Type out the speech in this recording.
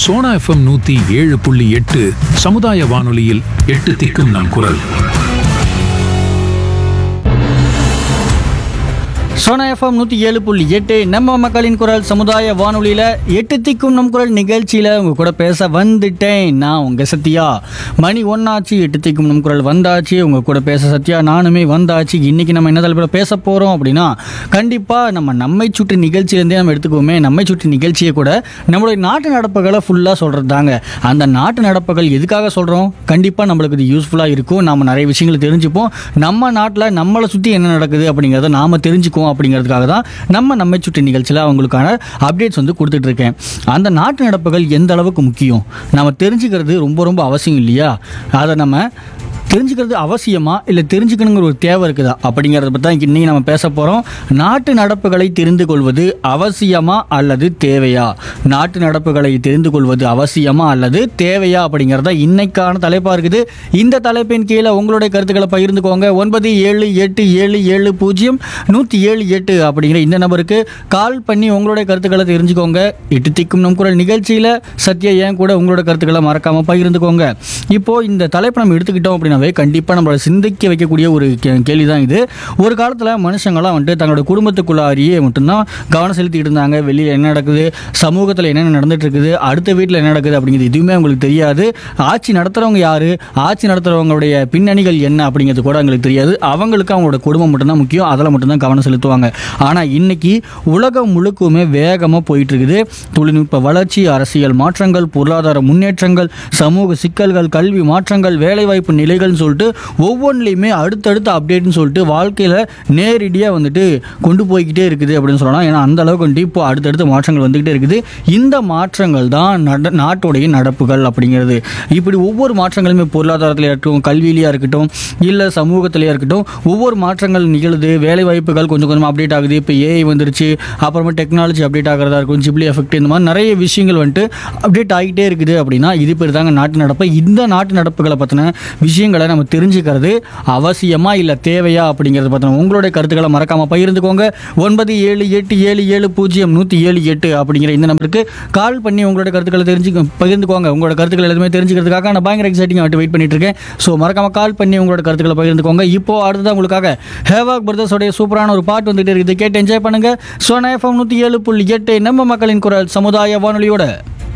Sona FM நூத்தி ஏழு புள்ளி எட்டு சமுதாய வானொலியில் எட்டு திக்கும் நம் குரல் சோனா எஃப்எம் நூற்றி ஏழு புள்ளி எட்டு நம்ம மக்களின் குரல் சமுதாய வானொலியில் எட்டு திக்கும் நம் குரல் நிகழ்ச்சியில் உங்கள் கூட பேச வந்துட்டேன் நான் உங்கள் சத்யா மணி ஒன்னாச்சு எட்டு திக்கும் நம் குரல் வந்தாச்சு உங்கள் கூட பேச சத்யா நானுமே வந்தாச்சு இன்றைக்கி நம்ம என்ன தலைப்பில் பேச போகிறோம் அப்படின்னா கண்டிப்பாக நம்ம நம்மை சுற்றி நிகழ்ச்சியிலேருந்தே நம்ம எடுத்துக்குவோமே நம்மை சுற்றி நிகழ்ச்சியை கூட நம்மளுடைய நாட்டு நடப்புகளை ஃபுல்லாக சொல்கிறது தாங்க அந்த நாட்டு நடப்புகள் எதுக்காக சொல்கிறோம் கண்டிப்பாக நம்மளுக்கு இது யூஸ்ஃபுல்லாக இருக்கும் நம்ம நிறைய விஷயங்களை தெரிஞ்சுப்போம் நம்ம நாட்டில் நம்மளை சுற்றி என்ன நடக்குது அப்படிங்கிறத நாம் தெரிஞ்சுக்குவோம் அப்படிங்கிறதுக்காக தான் நம்ம நம்மை சுற்றி நிகழ்ச்சியில் அவங்களுக்கான அப்டேட்ஸ் வந்து கொடுத்துட்ருக்கேன் அந்த நாட்டு நடப்புகள் எந்த அளவுக்கு முக்கியம் நம்ம தெரிஞ்சுக்கிறது ரொம்ப ரொம்ப அவசியம் இல்லையா அதை நம்ம தெரிஞ்சுக்கிறது அவசியமா இல்லை தெரிஞ்சுக்கணுங்கிற ஒரு தேவை இருக்குதா அப்படிங்கிறத பற்றி தான் இன்னைக்கு நம்ம பேச போகிறோம் நாட்டு நடப்புகளை தெரிந்து கொள்வது அவசியமா அல்லது தேவையா நாட்டு நடப்புகளை தெரிந்து கொள்வது அவசியமா அல்லது தேவையா அப்படிங்கிறத இன்னைக்கான தலைப்பாக இருக்குது இந்த தலைப்பின் கீழே உங்களுடைய கருத்துக்களை பகிர்ந்துக்கோங்க ஒன்பது ஏழு எட்டு ஏழு ஏழு பூஜ்ஜியம் நூற்றி ஏழு எட்டு அப்படிங்கிற இந்த நம்பருக்கு கால் பண்ணி உங்களுடைய கருத்துக்களை தெரிஞ்சுக்கோங்க எட்டு திக்கும் நம் குரல் நிகழ்ச்சியில் சத்யா ஏன் கூட உங்களோட கருத்துக்களை மறக்காமல் பகிர்ந்துக்கோங்க இப்போ இந்த தலைப்பை நம்ம எடுத்துக்கிட்டோம் அப்படின்னாவே கண்டிப்பாக நம்மளை சிந்திக்க வைக்கக்கூடிய ஒரு கேள்வி தான் இது ஒரு காலத்தில் மனுஷங்களாம் வந்துட்டு தங்களோட குடும்பத்துக்குள்ளாரியே மட்டும்தான் கவனம் செலுத்திட்டு இருந்தாங்க வெளியில் என்ன நடக்குது சமூகத்தில் என்னென்ன நடந்துட்டு இருக்குது அடுத்த வீட்டில் என்ன நடக்குது அப்படிங்கிறது எதுவுமே அவங்களுக்கு தெரியாது ஆட்சி நடத்துகிறவங்க யார் ஆட்சி நடத்துகிறவங்களுடைய பின்னணிகள் என்ன அப்படிங்கிறது கூட அவங்களுக்கு தெரியாது அவங்களுக்கு அவங்களோட குடும்பம் மட்டும்தான் முக்கியம் அதில் மட்டும்தான் கவனம் செலுத்துவாங்க ஆனால் இன்னைக்கு உலகம் முழுக்குமே வேகமாக போயிட்டு இருக்குது தொழில்நுட்ப வளர்ச்சி அரசியல் மாற்றங்கள் பொருளாதார முன்னேற்றங்கள் சமூக சிக்கல்கள் கல்வி மாற்றங்கள் வேலைவாய்ப்பு நிலைகள்னு சொல்லிட்டு ஒவ்வொன்றிலையுமே அடுத்தடுத்த அப்டேட்னு சொல்லிட்டு வாழ்க்கையில் நேரடியாக வந்துட்டு கொண்டு போய்கிட்டே இருக்குது அப்படின்னு சொல்லலாம் ஏன்னா அந்த அளவுக்கு வந்துட்டு இப்போ அடுத்தடுத்த மாற்றங்கள் வந்துக்கிட்டே இருக்குது இந்த மாற்றங்கள் தான் நட நாட்டுடைய நடப்புகள் அப்படிங்கிறது இப்படி ஒவ்வொரு மாற்றங்களுமே பொருளாதாரத்தில் இருக்கட்டும் கல்வியிலையாக இருக்கட்டும் இல்லை சமூகத்திலையாக இருக்கட்டும் ஒவ்வொரு மாற்றங்கள் நிகழுது வேலை வாய்ப்புகள் கொஞ்சம் கொஞ்சமாக அப்டேட் ஆகுது இப்போ ஏஐ வந்துருச்சு அப்புறமா டெக்னாலஜி அப்டேட் ஆகிறதா இருக்கும் ஜிப்ளி எஃபெக்ட் இந்த மாதிரி நிறைய விஷயங்கள் வந்துட்டு அப்டேட் ஆகிட்டே இருக்குது அப்படின்னா இது பேர் தாங்க நாட்டு நடப்பு இந்த நாட்டு நடப்புகளை பற்றின விஷயங்களை நம்ம தெரிஞ்சுக்கிறது அவசியமா இல்லை தேவையா அப்படிங்கிறத பற்றின உங்களுடைய கருத்துக்களை மறக்காமல் பகிர்ந்துக்கோங்க ஒன்பது ஏழு எட்டு ஏழு ஏழு பூஜ்ஜியம் நூற்றி ஏழு எட்டு அப்படிங்கிற இந்த நம்பருக்கு கால் பண்ணி உங்களோட கருத்துக்களை தெரிஞ்சு பகிர்ந்துக்கோங்க உங்களோட கருத்துக்கள் எல்லாமே தெரிஞ்சுக்கிறதுக்காக நான் பயங்கர எக்ஸைட்டிங் ஆகிட்டு வெயிட் பண்ணிட்டு இருக்கேன் ஸோ மறக்காம கால் பண்ணி உங்களோட கருத்துக்களை பகிர்ந்துக்கோங்க இப்போ அடுத்ததான் உங்களுக்காக ஹேவாக் பிரதர்ஸோடைய சூப்பரான ஒரு பாட்டு வந்துட்டு இருக்குது கேட்டு என்ஜாய் பண்ணுங்க சோனா எஃப்எம் நூற்றி ஏழு புள்ளி எட்டு நம்ம மக்களின் குரல் சமுதாய வானொலியோட